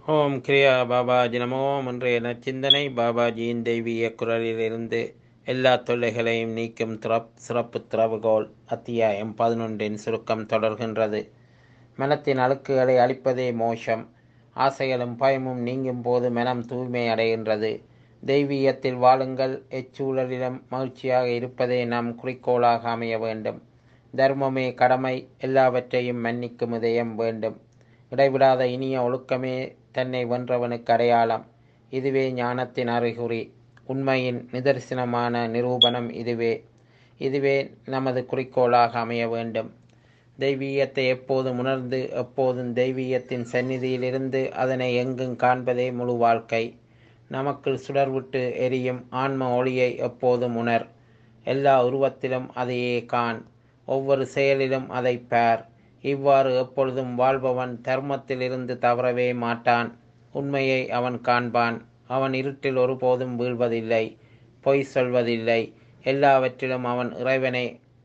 ஓம் கிரியா பாபாஜி நமோ இன்றைய நச்சிந்தனை பாபாஜியின் தெய்வீக குரலிலிருந்து எல்லா தொல்லைகளையும் நீக்கும் திறப் சிறப்பு திறவுகோல் அத்தியாயம் பதினொன்றின் சுருக்கம் தொடர்கின்றது மனத்தின் அழுக்குகளை அழிப்பதே மோஷம் ஆசைகளும் பயமும் நீங்கும் போது மனம் தூய்மை அடைகின்றது தெய்வீகத்தில் வாழுங்கள் எச்சூழலிலும் மகிழ்ச்சியாக இருப்பதே நம் குறிக்கோளாக அமைய வேண்டும் தர்மமே கடமை எல்லாவற்றையும் மன்னிக்கும் இதயம் வேண்டும் இடைவிடாத இனிய ஒழுக்கமே தன்னை வென்றவனுக்கு அடையாளம் இதுவே ஞானத்தின் அறிகுறி உண்மையின் நிதர்சனமான நிரூபணம் இதுவே இதுவே நமது குறிக்கோளாக அமைய வேண்டும் தெய்வீகத்தை எப்போதும் உணர்ந்து எப்போதும் தெய்வீகத்தின் சந்நிதியிலிருந்து அதனை எங்கும் காண்பதே முழு வாழ்க்கை நமக்குள் சுடர்விட்டு எரியும் ஆன்ம ஒளியை எப்போதும் உணர் எல்லா உருவத்திலும் அதையே காண் ஒவ்வொரு செயலிலும் அதை பார் இவ்வாறு எப்பொழுதும் வாழ்பவன் தர்மத்திலிருந்து தவறவே மாட்டான் உண்மையை அவன் காண்பான் அவன் இருட்டில் ஒருபோதும் வீழ்வதில்லை பொய் சொல்வதில்லை எல்லாவற்றிலும் அவன் இறைவனை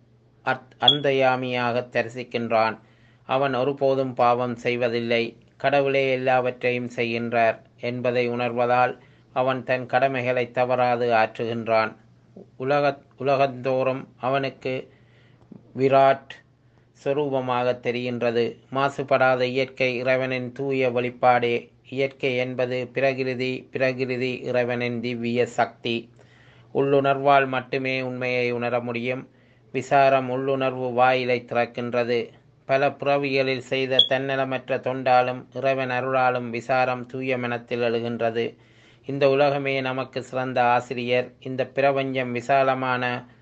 அந்தயாமியாக தரிசிக்கின்றான் அவன் ஒருபோதும் பாவம் செய்வதில்லை கடவுளே எல்லாவற்றையும் செய்கின்றார் என்பதை உணர்வதால் அவன் தன் கடமைகளை தவறாது ஆற்றுகின்றான் உலக உலகந்தோறும் அவனுக்கு விராட் சொரூபமாக தெரிகின்றது மாசுபடாத இயற்கை இறைவனின் தூய வெளிப்பாடே இயற்கை என்பது பிரகிருதி பிரகிருதி இறைவனின் திவ்ய சக்தி உள்ளுணர்வால் மட்டுமே உண்மையை உணர முடியும் விசாரம் உள்ளுணர்வு வாயிலை திறக்கின்றது பல புறவிகளில் செய்த தன்னலமற்ற தொண்டாலும் இறைவன் அருளாலும் விசாரம் தூய மனத்தில் எழுகின்றது இந்த உலகமே நமக்கு சிறந்த ஆசிரியர் இந்த பிரபஞ்சம் விசாலமான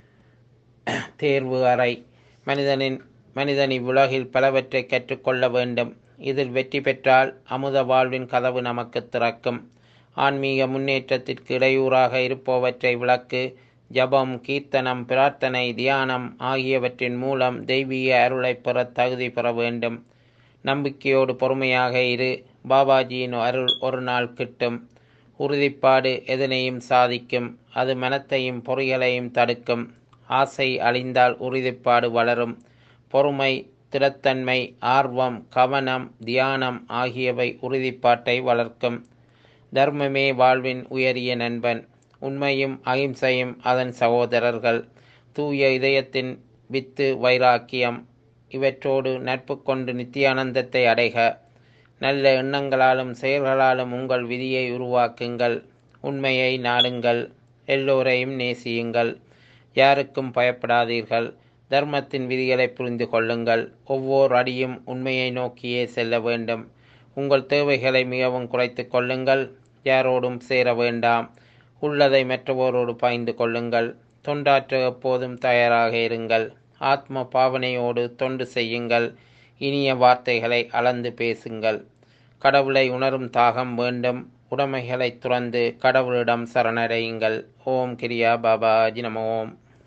தேர்வு அறை மனிதனின் மனிதன் இவ்வுலகில் பலவற்றை கற்றுக்கொள்ள வேண்டும் இதில் வெற்றி பெற்றால் அமுத வாழ்வின் கதவு நமக்கு திறக்கும் ஆன்மீக முன்னேற்றத்திற்கு இடையூறாக இருப்பவற்றை விளக்கு ஜபம் கீர்த்தனம் பிரார்த்தனை தியானம் ஆகியவற்றின் மூலம் தெய்வீக அருளை பெற தகுதி பெற வேண்டும் நம்பிக்கையோடு பொறுமையாக இரு பாபாஜியின் அருள் ஒரு நாள் கிட்டும் உறுதிப்பாடு எதனையும் சாதிக்கும் அது மனத்தையும் பொறிகளையும் தடுக்கும் ஆசை அழிந்தால் உறுதிப்பாடு வளரும் பொறுமை திடத்தன்மை ஆர்வம் கவனம் தியானம் ஆகியவை உறுதிப்பாட்டை வளர்க்கும் தர்மமே வாழ்வின் உயரிய நண்பன் உண்மையும் அகிம்சையும் அதன் சகோதரர்கள் தூய இதயத்தின் வித்து வைராக்கியம் இவற்றோடு நட்பு கொண்டு நித்தியானந்தத்தை அடைக நல்ல எண்ணங்களாலும் செயல்களாலும் உங்கள் விதியை உருவாக்குங்கள் உண்மையை நாடுங்கள் எல்லோரையும் நேசியுங்கள் யாருக்கும் பயப்படாதீர்கள் தர்மத்தின் விதிகளை புரிந்து கொள்ளுங்கள் ஒவ்வொரு அடியும் உண்மையை நோக்கியே செல்ல வேண்டும் உங்கள் தேவைகளை மிகவும் குறைத்து கொள்ளுங்கள் யாரோடும் சேர வேண்டாம் உள்ளதை மற்றவரோடு பாய்ந்து கொள்ளுங்கள் தொண்டாற்ற எப்போதும் தயாராக இருங்கள் ஆத்ம பாவனையோடு தொண்டு செய்யுங்கள் இனிய வார்த்தைகளை அளந்து பேசுங்கள் கடவுளை உணரும் தாகம் வேண்டும் உடைமைகளை துறந்து கடவுளிடம் சரணடையுங்கள் ஓம் கிரியா பாபாஜி நம ஓம்